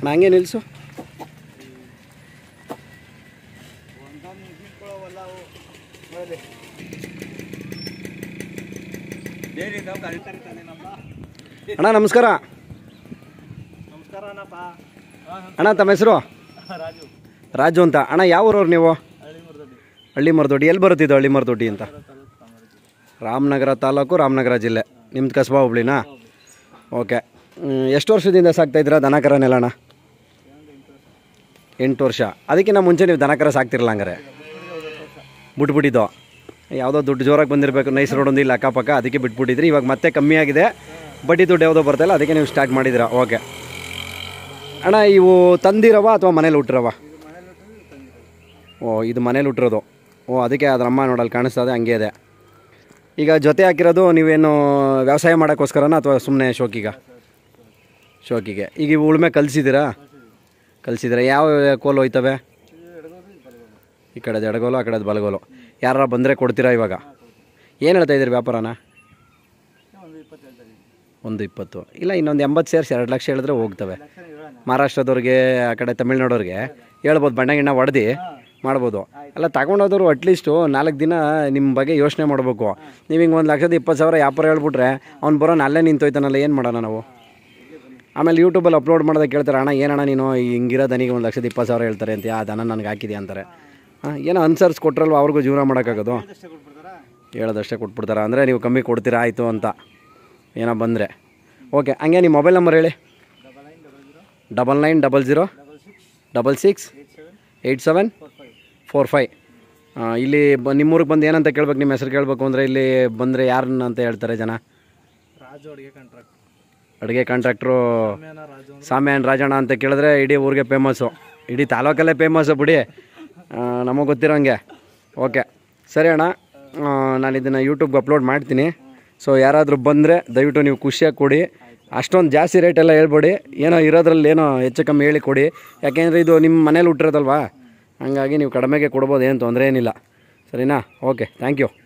ಅಣ್ಣ ಹಂಗೆ ನಿಲ್ಲಿಸು ಅಣ್ಣ ನಮಸ್ಕಾರ ನಮಸ್ಕಾರನಪ್ಪ ಅಣ್ಣ ತಮ್ಮ ಹೆಸರು ರಾಜು ರಾಜು ಅಂತ ಅಣ್ಣ ಯಾವ ಊರವ್ರು ನೀವು ಹಳ್ಳಿ ಮುರ್ದೊಡ್ಡಿ ಹಳ್ಳಿ ಮರದೊಡ್ಡಿ ಎಲ್ಲಿ ಬರುತ್ತಿದ್ದು ಹಳ್ಳಿ ಮರದೊಡ್ಡಿ ಅಂತ ರಾಮನಗರ ತಾಲೂಕು ರಾಮನಗರ ಜಿಲ್ಲೆ ನಿಮ್ದು ಕಸ್ಬಾ ಹುಬ್ಳಿನಾ ಓಕೆ ಹ್ಮ್, ಎಷ್ಟು ವರ್ಷದಿಂದ ಸಾಕ್ತಾ ಇದ್ದೀರಾ ದನಕರನೆಲ್ಲ ಅಣ್ಣ ಎಂಟು ವರ್ಷ ಅದಕ್ಕಿಂತ ಮುಂಚೆ ನೀವು ದನಕರ ಸಾಕ್ತಿರಲ್ಲ ಹಂಗಾರೆ ಬಿಟ್ಬಿಟ್ಟಿದ್ದು ಯಾವುದೋ ದುಡ್ಡು ಜೋರಾಗಿ ಬಂದಿರಬೇಕು ನೈಸ್ ರೋಡ್ ಒಂದು ಇಲ್ಲ ಅಕ್ಕಪಕ್ಕ ಅದಕ್ಕೆ ಬಿಟ್ಬಿಟ್ಟಿದ್ರಿ ಇವಾಗ ಮತ್ತೆ ಕಮ್ಮಿ ಆಗಿದೆ ಬಡ್ಡಿ ದುಡ್ಡು ಯಾವುದೋ ಬರ್ತಾಯಿಲ್ಲ ಅದಕ್ಕೆ ನೀವು ಸ್ಟಾರ್ಟ್ ಮಾಡಿದ್ದೀರಾ ಓಕೆ ಅಣ್ಣ ಇವು ತಂದಿರವ ಅಥವಾ ಮನೇಲಿ ಹುಟ್ಟಿರವ ಓ ಇದು ಮನೇಲಿ ಹುಟ್ಟಿರೋದು ಓ ಅದಕ್ಕೆ ಅದ್ರ ಅಮ್ಮ ನೋಡಲ್ಲಿ ಕಾಣಿಸ್ತಾ ಇದೆ ಹಂಗೆ ಇದೆ ಈಗ ಜೊತೆ ಹಾಕಿರೋದು ನೀವೇನು ವ್ಯವಸಾಯ ಮಾಡೋಕ್ಕೋಸ್ಕರನ ಅಥವಾ ಸುಮ್ಮನೆ ಶೋಕಿಗ ಶೋಕಿಗೆ ಈಗ ಇವು ಉಳುಮೆ ಕಲಿಸಿದ್ದೀರಾ ಕಲಿಸಿದ್ದೀರಾ ಯಾವ ಕೋಲು ಹೋಯ್ತವೆ ಈ ಕಡೆದು ಎಡಗೋಲು ಆ ಕಡೆದು ಬಲಗೋಲು ಯಾರ ಬಂದರೆ ಕೊಡ್ತೀರಾ ಇವಾಗ ಏನು ಹೇಳ್ತಾ ಇದ್ದೀರಿ ವ್ಯಾಪಾರನ ಒಂದು ಇಪ್ಪತ್ತು ಹೇಳ್ತಾರೆ ಒಂದು ಇಪ್ಪತ್ತು ಇಲ್ಲ ಇನ್ನೊಂದು ಎಂಬತ್ತು ಸೇರಿಸಿ ಎರಡು ಲಕ್ಷ ಹೇಳಿದ್ರೆ ಹೋಗ್ತವೆ ಮಹಾರಾಷ್ಟ್ರದವ್ರಿಗೆ ಆ ಕಡೆ ತಮಿಳ್ನಾಡೋರಿಗೆ ಹೇಳ್ಬೋದು ಬಣ್ಣ ಗಿಣ್ಣ ಹೊಡೆದು ಮಾಡ್ಬೋದು ಅಲ್ಲ ತಗೊಂಡೋದವರು ಅಟ್ಲೀಸ್ಟು ನಾಲ್ಕು ದಿನ ನಿಮ್ಮ ಬಗ್ಗೆ ಯೋಚನೆ ಮಾಡಬೇಕು ನೀವು ಹಿಂಗೆ ಒಂದು ಲಕ್ಷದ ಇಪ್ಪತ್ತು ಸಾವಿರ ವ್ಯಾಪಾರ ಹೇಳ್ಬಿಟ್ರೆ ಅವ್ನು ಬರೋನು ಅಲ್ಲೇ ನಿಂತೋಯ್ತಾನಲ್ಲ ಏನು ಮಾಡೋಣ ನಾವು ಆಮೇಲೆ ಯೂಟ್ಯೂಬಲ್ಲಿ ಅಪ್ಲೋಡ್ ಮಾಡಿದಾಗ ಕೇಳ್ತಾರೆ ಅಣ್ಣ ಏನಣ್ಣ ನೀನು ಹಿಂಗಿರೋ ದನಿಗೆ ಒಂದು ಲಕ್ಷದ ಇಪ್ಪತ್ತು ಸಾವಿರ ಹೇಳ್ತಾರೆ ಅಂತ ಆ ದನ ನನಗೆ ಹಾಕಿದೆ ಅಂತಾರೆ ಹಾಂ ಏನೋ ಅನ್ಸರ್ಸ್ ಕೊಟ್ರಲ್ವ ಅವ್ರಿಗೂ ಜೀವನ ಮಾಡೋಕ್ಕಾಗೋದು ಎಷ್ಟೇ ಕೊಟ್ಬಿಡ್ತಾರಾ ಹೇಳೋದಷ್ಟೇ ಕೊಟ್ಬಿಡ್ತಾರೆ ಅಂದರೆ ನೀವು ಕಮ್ಮಿ ಕೊಡ್ತೀರಾ ಆಯಿತು ಅಂತ ಏನೋ ಬಂದರೆ ಓಕೆ ಹಂಗೆ ನಿಮ್ಮ ಮೊಬೈಲ್ ನಂಬರ್ ಹೇಳಿ double nine double zero double nine double six double double six six eight seven eight seven four five four five ಇಲ್ಲಿ ಬ ನಿಮ್ಮೂರಿಗೆ ಬಂದು ಏನಂತ ಕೇಳ್ಬೇಕು ನಿಮ್ಮ ಹೆಸರು ಕೇಳಬೇಕು ಅಂದರೆ ಇಲ್ಲಿ ಬಂದರೆ ಯಾರನ್ನ ಅಂತ ಹೇಳ್ತಾರೆ ಜನ ರಾಜು ಅಡುಗೆ ಕಾಂಟ್ರಾಕ್ಟ್ ಅಡುಗೆ ಕಾಂಟ್ರಾಕ್ಟ್ರು ಮೇನ ರಾಜು ಅಂದ್ರೆ ಸಾಮ್ಯಾನ್ ರಾಜಣ್ಣ ಅಂತ ಕೇಳಿದ್ರೆ ಇಡೀ ಊರಿಗೆ ಫೇಮಸ್ಸು ಇಡೀ ತಾಲೂಕಲ್ಲೇ ಫೇಮಸ್ಸು ಬಿಡಿ ನಮಗೆ ಗೊತ್ತಿರೋಂಗೆ ಓಕೆ ಸರಿ ಅಣ್ಣ ನಾನು ಇದನ್ನು ಯೂಟ್ಯೂಬ್ಗೆ ಅಪ್ಲೋಡ್ ಮಾಡ್ತೀನಿ ಸೊ ಯಾರಾದರೂ ಬಂದರೆ ದಯವಿಟ್ಟು ನೀವು ಖುಷಿಯಾಗಿ ಕೊಡಿ ಅಷ್ಟೊಂದು ಜಾಸ್ತಿ ರೇಟೆಲ್ಲ ಹೇಳ್ಬೇಡಿ ಏನೋ ಇರೋದ್ರಲ್ಲಿ ಏನೋ ಹೆಚ್ಚು ಕಮ್ಮಿ ಹೇಳಿ ಕೊಡಿ ಯಾಕೆಂದರೆ ಇದು ನಿಮ್ಮ ಮನೇಲಿ ಹುಟ್ಟಿರೋದಲ್ವಾ ಹಂಗಾಗಿ ನೀವು ಕಡಿಮೆಗೆ ಕೊಡ್ಬೋದು ಏನು ತೊಂದರೆ ಏನಿಲ್ಲ ಸರಿನಾ ಓಕೆ ಥ್ಯಾಂಕ್ ಯು